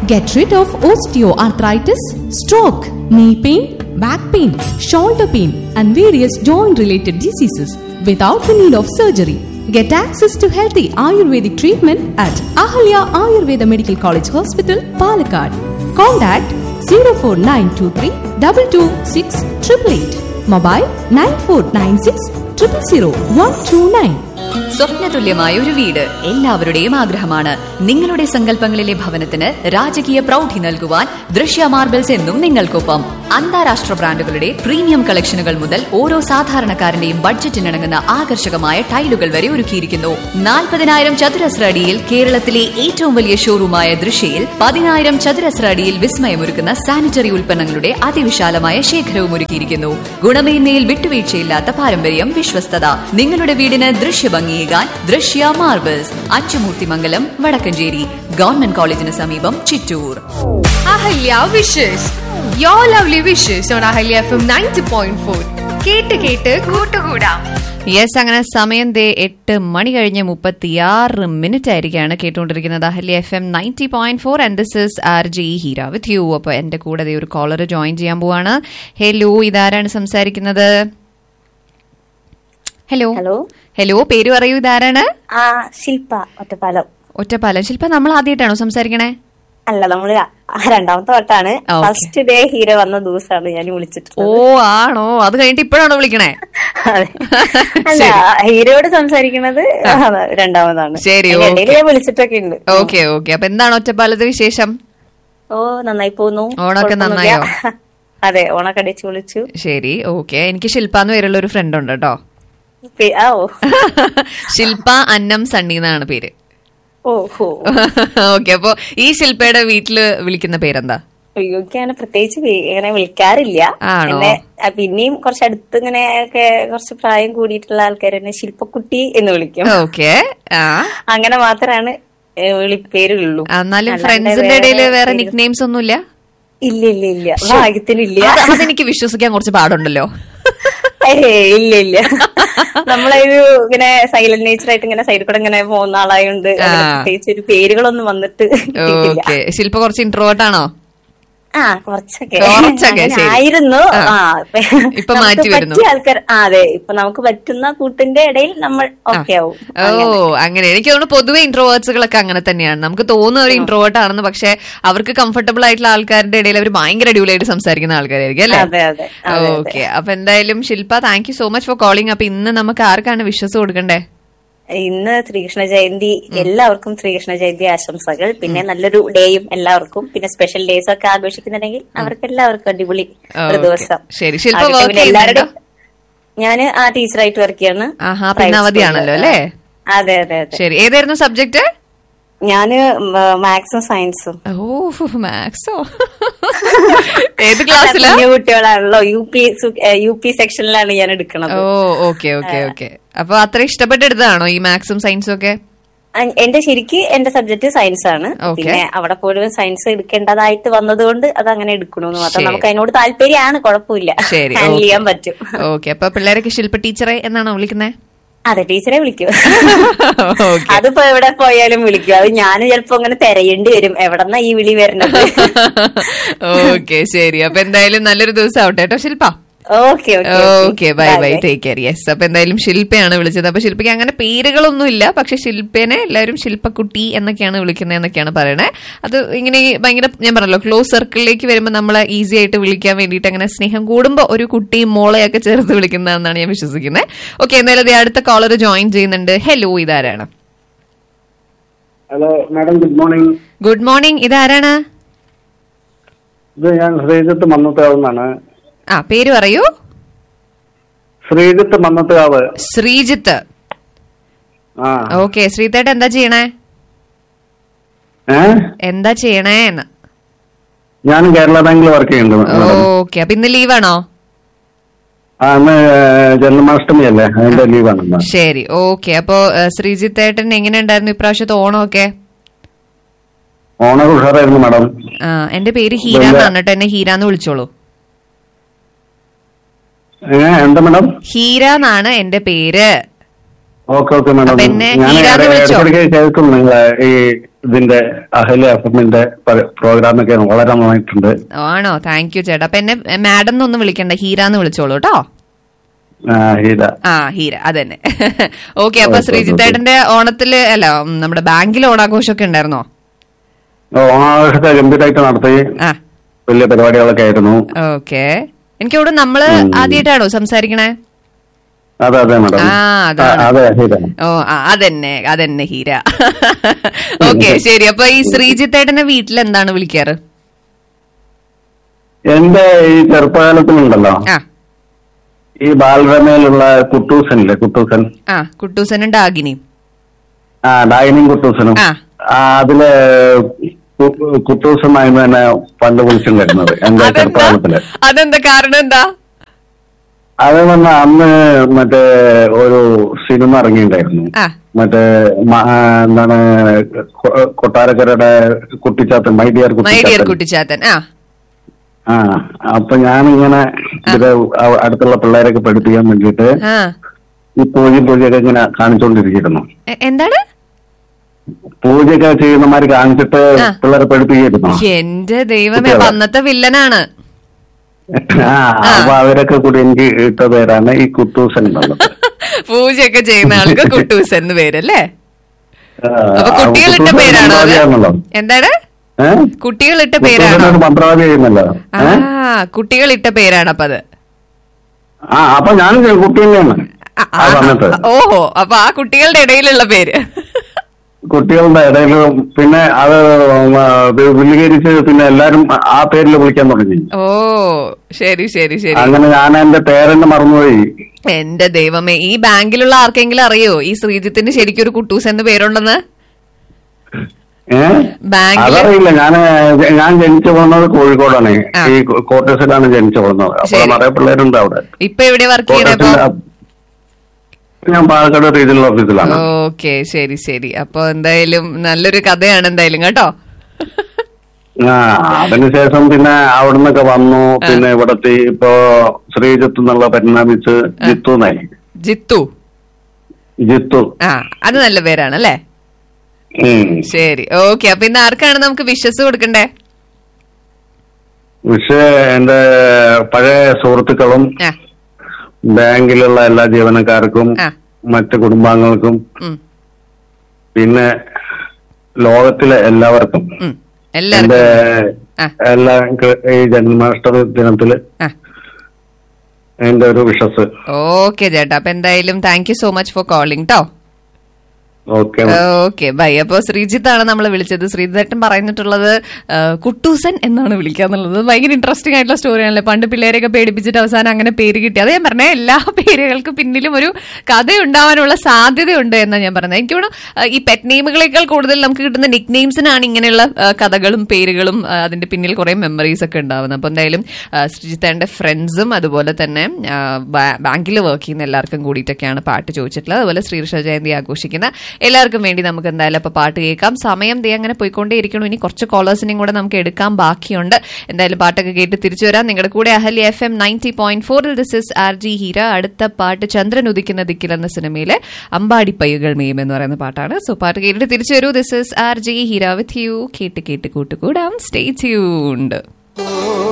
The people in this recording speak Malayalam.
Get rid of osteoarthritis, stroke, knee pain, back pain, shoulder pain, and various joint related diseases without the need of surgery. Get access to healthy Ayurvedic treatment at Ahalya Ayurveda Medical College Hospital, Palakkad. Contact 04923 226 888. Mobile 9496 000 129. സ്വപ്നതുല്യമായ ഒരു വീട് എല്ലാവരുടെയും ആഗ്രഹമാണ് നിങ്ങളുടെ സങ്കല്പങ്ങളിലെ ഭവനത്തിന് രാജകീയ പ്രൗഢി നൽകുവാൻ ദൃശ്യ മാർബിൾസ് എന്നും നിങ്ങൾക്കൊപ്പം അന്താരാഷ്ട്ര ബ്രാൻഡുകളുടെ പ്രീമിയം കളക്ഷനുകൾ മുതൽ ഓരോ സാധാരണക്കാരന്റെയും ബഡ്ജറ്റിനിണങ്ങുന്ന ആകർഷകമായ ടൈലുകൾ വരെ ഒരുക്കിയിരിക്കുന്നു നാൽപ്പതിനായിരം ചതുരശ്ര അടിയിൽ കേരളത്തിലെ ഏറ്റവും വലിയ ഷോറൂമായ ദൃശ്യയിൽ പതിനായിരം ചതുരശ്ര അടിയിൽ വിസ്മയമൊരുക്കുന്ന സാനിറ്ററി ഉൽപ്പന്നങ്ങളുടെ അതിവിശാലമായ ശേഖരവും ഒരുക്കിയിരിക്കുന്നു ഗുണമേന്മയിൽ വിട്ടുവീഴ്ചയില്ലാത്ത പാരമ്പര്യം വിശ്വസ്തത നിങ്ങളുടെ വീടിന് ദൃശ്യഭംഗിയേകാൻ ദൃശ്യ മാർബിൾസ് അച്ചുമൂർത്തിമംഗലം വടക്കഞ്ചേരി ഗവൺമെന്റ് കോളേജിന് സമീപം Chittur Ahalya wishes your lovely wishes on Ahalya F M ninety point four കേട്ട് കേട്ട് കൂട്ടുകൂടാം യെസ് അങ്ങനെ സമയം ദേ എട്ട് മണി കഴിഞ്ഞ് മുപ്പത്തിയാറ് മിനിറ്റ് ആയിരിക്കാണ് കേട്ടുകൊണ്ടിരിക്കുന്നത് Ahalya F M ninety point four and this is R J Heera with you അപ്പോൾ എന്റെ കൂടെ ദേ ഒരു കോളർ ജോയിൻ ചെയ്യാൻ പോവാണ് ഹലോ ഇതാരാണ് സംസാരിക്കുന്നത് ഹലോ ഹലോ ഹലോ പേര് പറയൂ ഇതാരാണ് ആ ശില്പ ഒറ്റപ്പാലം ഒറ്റപ്പാലം ശില്പ നമ്മൾ ആദ്യമായിട്ടാണോ സംസാരിക്കണേ അല്ല നമ്മള് ആ രണ്ടാമത്തെ വട്ടാണ് ആ, okay. ഫസ്റ്റ് ഡേ ഹീറോ വന്ന ദിവസമാണ് ഞാൻ ഓ വിളിച്ചിട്ടുള്ളത് ആണോ അത് കഴിഞ്ഞിട്ട് ഇപ്പോഴാണോ വിളിക്കണേ അതെ. അല്ല ഹീരോയോട് സംസാരിക്കുന്നത് അതാ, രണ്ടാമതാണ് ശരി, അതിന്റെ okay. ഇടയില് ഞാൻ വിളിച്ചിട്ടൊക്കെ ഉണ്ട് ഓക്കെ ഓക്കെ അപ്പൊ എന്താണ് ഒറ്റപ്പാലത്ത് വിശേഷം ഓ നന്നായി പോന്നു ഓണമൊക്കെ കുഴപ്പമൊന്നുമില്ല. നന്നായോ? അതെ ഓണൊക്കെ അടിച്ചു വിളിച്ചു ശരി ഓക്കെ എനിക്ക് ശില്പാന്ന് പേരുള്ള ഒരു ഫ്രണ്ട് ഉണ്ട് കേട്ടോ പി- ആ ഓ ശില്പ അന്നം സണ്ണി എന്നാണ് പേര് ഓ ഹോ ഓക്കെ അപ്പൊ ഈ ശില്പയുടെ വീട്ടില് വിളിക്കുന്ന പേരെന്താ അയ്യോക്ക് അങ്ങനെ പ്രത്യേകിച്ച് വി- ഇങ്ങനെ വിളിക്കാറില്ല ആണോ? എന്നെ ആ, പിന്നെയും കുറച്ച് അടുത്ത് ഇങ്ങനെ ഒക്കെ കുറച്ച് പ്രായം കൂടിയിട്ടുള്ള ആൾക്കാർ എന്നെ ശില്പക്കുട്ടി എന്ന് വിളിക്കും ഓക്കെ ആ അങ്ങനെ മാത്രമാണ് വിളിപ്പേരുള്ളൂ എന്നാലും അല്ലാണ്ട് ഫ്രണ്ട്സിന്റെ ഇടയിൽ വേറെ പേര്- നിക് നെയിംസ് ഒന്നുമില്ല ഇല്ല ഇല്ല ഇല്ല ഭാഗ്യത്തിനില്ല അത് അതെനിക്ക് വിശ്വസിക്കാൻ കുറച്ച് പാടുണ്ടല്ലോ ഏയ്, ഇല്ല ഇല്ല നമ്മളൊരു ഇങ്ങനെ സൈലന്റ് നേച്ചർ ആയിട്ട് ഇങ്ങനെ സൈഡിൽ കൂടെ ഇങ്ങനെ പോകുന്ന ആളായോണ്ട് അങ്ങനെ ആ. പ്രത്യേകിച്ച് ഒരു പേരുകളൊന്നും വന്നിട്ട് കിട്ടിയിട്ടില്ല ഓക്കെ ശില്പ കുറച്ച് ഇൻട്രോവേർട്ട് ആണോ ആ കുറച്ചൊക്കെ കുറച്ചൊക്കെ, അങ്ങനെ ശരി. ആയിരുന്നു ആ. ആ ഇപ്പൊ നമുക്ക് മാറ്റി വരുന്നു. പറ്റിയ ആൾക്കാർ ആ അതെ ഇപ്പൊ നമുക്ക് പറ്റുന്ന കൂട്ടിന്റെ ഇടയിൽ നമ്മൾ ഓക്കെ ആവും ഓ അങ്ങനെ എനിക്ക് തോന്നുന്നു പൊതുവെ ഇൻട്രോവേർട്സുകളൊക്കെ അങ്ങനെ തന്നെയാണ് നമുക്ക് തോന്നുന്ന ഒരു ഇൻട്രോവേർട്ട് ആണെന്ന് പക്ഷെ അവർക്ക് കംഫർട്ടബിൾ ആയിട്ടുള്ള ആൾക്കാരുടെ ഇടയിൽ അവർ ഭയങ്കര അടിപൊളിയായിട്ട് സംസാരിക്കുന്ന ആൾക്കാരായിരിക്കും അല്ലേ അതെ അതെ അതെ, അതെ. ഓക്കെ അപ്പൊ എന്തായാലും Shilpa thank you so much for calling അപ്പൊ ഇന്ന് നമുക്ക് ആർക്കാണ് വിശ്വസ് കൊടുക്കണ്ടേ ഇന്ന് ശ്രീകൃഷ്ണ ജയന്തി എല്ലാവർക്കും ശ്രീകൃഷ്ണ ജയന്തി ആശംസകൾ പിന്നെ നല്ലൊരു ഡേയും എല്ലാവർക്കും പിന്നെ സ്പെഷ്യൽ ഡേയ്സ് ഒക്കെ ആഘോഷിക്കുന്നുണ്ടെങ്കിൽ അവർക്ക് എല്ലാവർക്കും അടിപൊളി ഒരു Okay. ദിവസം ശരി. ശില്പ ആകട്ടെ, work പിന്നെ എല്ലാവരുടെയും ചെയ്യുന്നുണ്ടോ? ഞാന് ആ ടീച്ചറായിട്ട് വർക്ക് ചെയ്യാണ് ആഹാ, അപ്പൊ Private ഇന്ന് അവധിയാണല്ലോ, school ല്. അല്ലേ? അതെ അതെ അതെ ശരി ഏതായിരുന്നു സബ്ജക്ട് ഞാന് മാത്സും സയൻസും ഓ മാത്സോ ഏത് ക്ലാസ്സിലാ കുഞ്ഞു കുട്ടികളാണല്ലോ യു പി യു പി സെക്ഷനിലാണ് ഞാൻ എടുക്കണത് ഓ ഓക്കെ ഓക്കെ ഓക്കെ അപ്പൊ അത്ര ഇഷ്ടപ്പെട്ടെടുത്തതാണോ ഈ മാത്സും സയൻസും ഒക്കെ അ- എന്റെ ശരിക്ക് എന്റെ സബ്ജക്ട് സയൻസ് ആണ് Okay. പിന്നെ അവിടെ പോലും സയൻസ് എടുക്കേണ്ടതായിട്ട് വന്നതുകൊണ്ട് അത് അങ്ങനെ എടുക്കണമെന്ന് മാത്രം ശരി. നമുക്ക് അതിനോട് താല്പര്യമാണ് കുഴപ്പമില്ല ശരി ഹാൻഡിൽ ചെയ്യാൻ പറ്റും ഓക്കെ അപ്പൊ പിള്ളേരൊക്കെ ശില്പ ടീച്ചറെ എന്നാണോ വിളിക്കുന്നത് അതെ ടീച്ചറെ വിളിക്കും ഓക്കെ അതിപ്പോ എവിടെ പോയാലും വിളിക്കും അത് ഞാൻ ചിലപ്പോ അങ്ങനെ തെരയേണ്ടി വരും എവിടെന്നാ ഈ വിളി വരുന്നത് ഓക്കെ ശരി അപ്പൊ എന്തായാലും നല്ലൊരു ദിവസം ആവട്ടെ കേട്ടോ Shilpa okay okay bye bye take care yes അപ്പൊ എന്തായാലും ശില്പയാണ് വിളിച്ചത് അപ്പൊ ശില്പയ്ക്ക് അങ്ങനെ പേരുകളൊന്നും ഇല്ല പക്ഷെ ശില്പേനെ എല്ലാവരും ശില്പക്കുട്ടി എന്നൊക്കെയാണ് വിളിക്കുന്നത് എന്നൊക്കെയാണ് പറയണേ അത് ഇങ്ങനെ ഈ ഭയങ്കര ഞാൻ പറഞ്ഞല്ലോ ക്ലോസ് സർക്കിളിലേക്ക് വരുമ്പോൾ നമ്മളെ ഈസി ആയിട്ട് വിളിക്കാൻ വേണ്ടിയിട്ട് അങ്ങനെ സ്നേഹം കൂടുമ്പോൾ ഒരു കുട്ടിയും മോളെയൊക്കെ ചേർത്ത് വിളിക്കുന്നതെന്നാണ് ഞാൻ വിശ്വസിക്കുന്നത് ഓക്കെ എന്തായാലും ദേ അടുത്ത കോളർ ജോയിൻ ചെയ്യുന്നുണ്ട് ഹലോ ഇതാരാണ് hello madam good morning good morning ഇതാരാണ് ഇത് ഞാൻ ശ്രീജിത്ത് മന്നത്തുകാവുന്നാണ് ആ പേര് പറയൂ ശ്രീജിത്ത് മന്നത്തുകാവ് ശ്രീജിത്ത് ആ ഓക്കെ ശ്രീതേട്ട എന്താ ചെയ്യണേ ഏ എന്താ ചെയ്യണേ എന്ന് ഞാൻ കേരള ബാങ്കിൽ വർക്ക് ചെയ്യുന്നുണ്ട് മാഡം ഓക്കെ അപ്പൊ ഇന്ന് ലീവാണോ ആ ഇന്ന് ജന്മാഷ്ടമി അല്ലേ അതിന്റെ ലീവാണ് ഇന്ന്. ശരി ഓക്കെ അപ്പോ ഏഹ്, ശ്രീജിത്ത് ഏട്ടൻ എങ്ങനെ ഉണ്ടായിരുന്നു ഇപ്രാവശ്യത്തെ ഓണമൊക്കെ ഓണർ ഉഷാറായിരുന്നു മാഡം ആ എന്റെ പേര് ഹീര എന്നാണ് കേട്ടോ എന്നെ ഹീര എന്ന് വിളിച്ചോളൂ ഏ എന്താ മാഡം ഹീര എന്നാണ് എന്റെ പേര് ഓക്കെ ഓക്കെ മാഡം അപ്പൊ എന്നെ ഞാൻ ഹീരാന്ന് വിളിച്ചോ? ഇടയ്ക്കിടയ്ക്ക് കേൾക്കും നിങ്ങളെ ഈ ഇതിന്റെ അഹല്യ എഫമിന്റെ പ്രോഗ്രാമൊക്കെ വളരെ നന്നായിട്ടുണ്ട് ആണോ താങ്ക് യു ചേട്ടാ അപ്പൊ എന്നെ മാഡം എന്നൊന്നും വിളിക്കണ്ട ഹീരാന്ന് വിളിച്ചോളൂ കേട്ടോ ആ, ഹീര ആ ഹീര അതന്നെ ഓക്കെ അപ്പൊ ഓക്കെ, ശ്രീജിത്തേട്ടന്റെ ഓണത്തില് അല്ല ഉം, നമ്മുടെ ബാങ്കിൽ ഓണാഘോഷമൊക്കെ ഉണ്ടായിരുന്നോ ഓ, ഓണാഘോഷത്തെ ഗംഭീരമായിട്ട് നടത്തി ആ വലിയ പരിപാടികളൊക്കെ ആയിരുന്നു ഓക്കെ എനിക്ക് ഇവിടെ നമ്മള് ആദ്യമായിട്ടാണോ സംസാരിക്കണേ അതെ അതെ മാഡം ആ, അതാണ്. ആ, അതെ ഹീര ഓ ആ, അതന്നെ അതന്നെ ഹീര ഓക്കെ ശരി അപ്പൊ ഈ ശ്രീജിത്തേട്ടന്റെ വീട്ടിൽ എന്താണ് വിളിക്കാറ് എന്റെ ഈ ചെറുപ്പകാലത്തിലുണ്ടല്ലോ ആ ഈ ബാലരമയിലുള്ള കുട്ടൂസനില്ലേ കുട്ടൂസൻ ആ കുട്ടൂസനും ഡാഗിനിയും ആ ഡൈനിങ് കുട്ടൂസനും ആ. ആ, അതില് കു- കുട്ടൂസനായിരുന്നു എന്നെ പണ്ട് വിളിച്ചിട്ടുണ്ടായിരുന്നത് എന്റെ അതെന്താ ചെറുപ്പകാലത്തില് അതെന്താ കാരണം എന്താ അത് പറഞ്ഞ അന്ന് മറ്റേ ഒരു സിനിമ ഇറങ്ങിയിട്ടുണ്ടായിരുന്നു ആ മറ്റേ മ- ആ, എന്താണ് കൊ- കൊട്ടാരക്കരയുടെ Kuttichathan my dear my dear Kuttichathan Kuttichathan ആ ആ അപ്പൊ ഞാനിങ്ങനെ ഇത് അ- അടുത്തുള്ള പിള്ളേരൊക്കെ പഠിപ്പിക്കാൻ വേണ്ടിയിട്ട് ആ ഈ പൂജയും പൂജയൊക്കെ ഇങ്ങനെ കാണിച്ചുകൊണ്ടിരിക്കുന്നു എ- എന്താണ് പൂജയൊക്കെ ചെയ്യുന്നമാര് കാണിച്ചിട്ട് ആ. പിള്ളേരെ പഠിപ്പിക്കുന്നു എന്റെ ദൈവമേ കുട്ടികളെ. അപ്പൊ അന്നത്തെ വില്ലനാണ് ആ അപ്പൊ അവരൊക്കെ കൂടി എനിക്ക് ഇട്ട പേരാണ് ഈ കുട്ടൂസൻ എന്നുള്ളത് പൂജയൊക്കെ ചെയ്യുന്ന ആൾക്ക് കുട്ടൂസ് എന്ന് പേരല്ലേ ആ, അപ്പൊ കുട്ടികളിട്ട കുട്ടൂസൻ പേരാണോ അത്? മന്ത്രവാദിയാണല്ലോ. എന്താണ് ഏ? കുട്ടികളിട്ട കുട്ടൂസൻ പേരാണോ ഒരു മന്ത്രവാദി ചെയ്യുന്നല്ലോ ആ ഏ? കുട്ടികളിട്ട പേരാണ് അപ്പൊ അത് ആ അപ്പൊ ഞാനും കുട്ടി തന്നെയാണ് ആ, ആ സമയത്ത് ഓഹോ അപ്പൊ ആ കുട്ടികളുടെ ഇടയിലുള്ള പേര് കുട്ടികളുടെ ഇടയിൽ പിന്നെ അത് വിപുലീകരിച്ച് പിന്നെ എല്ലാരും ആ പേരിൽ വിളിക്കാൻ തുടങ്ങി ഓ ശരി ശരി ശരി അങ്ങനെ ഞാൻ എന്റെ പേരെന്നെ മറന്നുപോയി എന്റെ ദൈവമേ ഈ ബാങ്കിലുള്ള ആർക്കെങ്കിലും അറിയോ ഈ ശ്രീജിത്തിന് ശരിക്കും ഒരു കുട്ടൂസ് എന്ന് പേരുണ്ടെന്ന് ഏഹ് ബാങ്കില് അതറിയില്ല ഞാൻ ഞാൻ ജനിച്ചു പോകുന്നത് കോഴിക്കോടാണ് ആ. ഈ കോട്ടേഴ്സിലാണ് ജനിച്ചു പോകുന്നത് അപ്പൊ ശരി. നിറയെ പിള്ളേരുണ്ട് അവിടെ ഇപ്പൊ എവിടെ വർക്ക് ചെയ്യണേ അപ്പൊ കോട്ടേഴ്സിൽ ഞാൻ പാലക്കാട് റീജിയണൽ ഓഫീസിലാണ് ഓക്കെ ശരി ശരി അപ്പൊ എന്തായാലും നല്ലൊരു കഥയാണ് എന്തായാലും കേട്ടോ ആ അതിനുശേഷം പിന്നെ അവിടുന്നൊക്കെ വന്നു പിന്നെ ഇവിടത്തെ ഇപ്പോ ശ്രീജിത്ത് എന്നുള്ള പരിണാമിച്ച് ജിത്തു എന്നായി ജിത്തു ജിത്തു ആ അത് നല്ല പേരാണ് അല്ലേ ഉം. ശരി ഓക്കെ അപ്പൊ ഇന്ന് ആർക്കാണ് നമുക്ക് വിശ്വസ് കൊടുക്കണ്ടേ പക്ഷേ എന്റെ പഴയ സുഹൃത്തുക്കളും ആ ബാങ്കിലുള്ള എല്ലാ ജീവനക്കാർക്കും ആ. മറ്റ് കുടുംബാംഗങ്ങൾക്കും ഉം, പിന്നെ ലോകത്തിലെ എല്ലാവർക്കും ഉം. എന്റെ എല്ലാവർക്കും ആ. എല്ലാ ഈ ജന്മാഷ്ടമി ദിനത്തില് ആ എന്റെ ഒരു വിഷസ് ഓക്കെ ചേട്ടാ അപ്പൊ എന്തായാലും thank you so much for calling ട്ടോ ഓക്കെ ഓക്കെ ബൈ അപ്പൊ ശ്രീജിത്ത് ആണ് നമ്മൾ വിളിച്ചത് ശ്രീജിത്തേട്ടൻ പറഞ്ഞിട്ടുള്ളത് ആ, കുട്ടൂസൻ എന്നാണ് വിളിക്കാന്നുള്ളത് ഭയങ്കര ഇൻട്രസ്റ്റിംഗ് ആയിട്ടുള്ള സ്റ്റോറിയാണല്ലേ പണ്ട് പിള്ളേരെയൊക്കെ പേടിപ്പിച്ചിട്ട് അവസാനം അങ്ങനെ പേര് കിട്ടി അത് ഞാൻ പറഞ്ഞ എല്ലാ പേരുകൾക്ക് പിന്നിലും ഒരു കഥ ഉണ്ടാവാനുള്ള സാധ്യതയുണ്ട് എന്നാണ് ഞാൻ പറഞ്ഞത് എനിക്ക് തോന്നുന്നു ആ, ഈ പെറ്റ് നെയിമുകളേക്കാൾ കൂടുതൽ നമുക്ക് കിട്ടുന്ന നിക് നെയിംസിനാണ് ഇങ്ങനെയുള്ള ആ, കഥകളും പേരുകളും ആ, അതിന്റെ പിന്നിൽ കുറെ മെമ്മറീസ് ഒക്കെ ഉണ്ടാവുന്നത് അപ്പൊ എന്തായാലും ആ, ശ്രീജിത്തേട്ടന്റെ ഫ്രണ്ട്സും അതുപോലെ തന്നെ ബാങ്കിൽ വർക്ക് ചെയ്യുന്ന എല്ലാവർക്കും കൂടിയിട്ടൊക്കെയാണ് പാട്ട് ചോദിച്ചിട്ടുള്ളത് അതുപോലെ ശ്രീകൃഷ്ണ ജയന്തി ആഘോഷിക്കുന്ന എല്ലാവർക്കും വേണ്ടി നമുക്ക് എന്തായാലും അപ്പൊ പാട്ട് കേൾക്കാം സമയം ദേ അങ്ങനെ പോയിക്കൊണ്ടേയിരിക്കണം ഇനി കുറച്ച് കോളേഴ്സിനെയും കൂടെ നമുക്ക് എടുക്കാൻ ബാക്കിയുണ്ട് എന്തായാലും പാട്ടൊക്കെ കേട്ട് തിരിച്ചു വരാം നിങ്ങളുടെ കൂടെ Ahalya F M ninety point ഫോറിൽ this is R J Heera അടുത്ത പാട്ട് ചന്ദ്രൻ ഉദിക്കുന്ന ദിക്കിൽ എന്ന സിനിമയിലെ അമ്പാടി പയ്യുകൾ മെയ്യും എന്ന് പറയുന്ന പാട്ടാണ് സോ പാട്ട് കേട്ടിട്ട് തിരിച്ചു വരൂ this is R J Heera with you കേട്ട് കേട്ട് കൂട്ടുകൂടാം സ്റ്റേ ട്യൂൺഡ്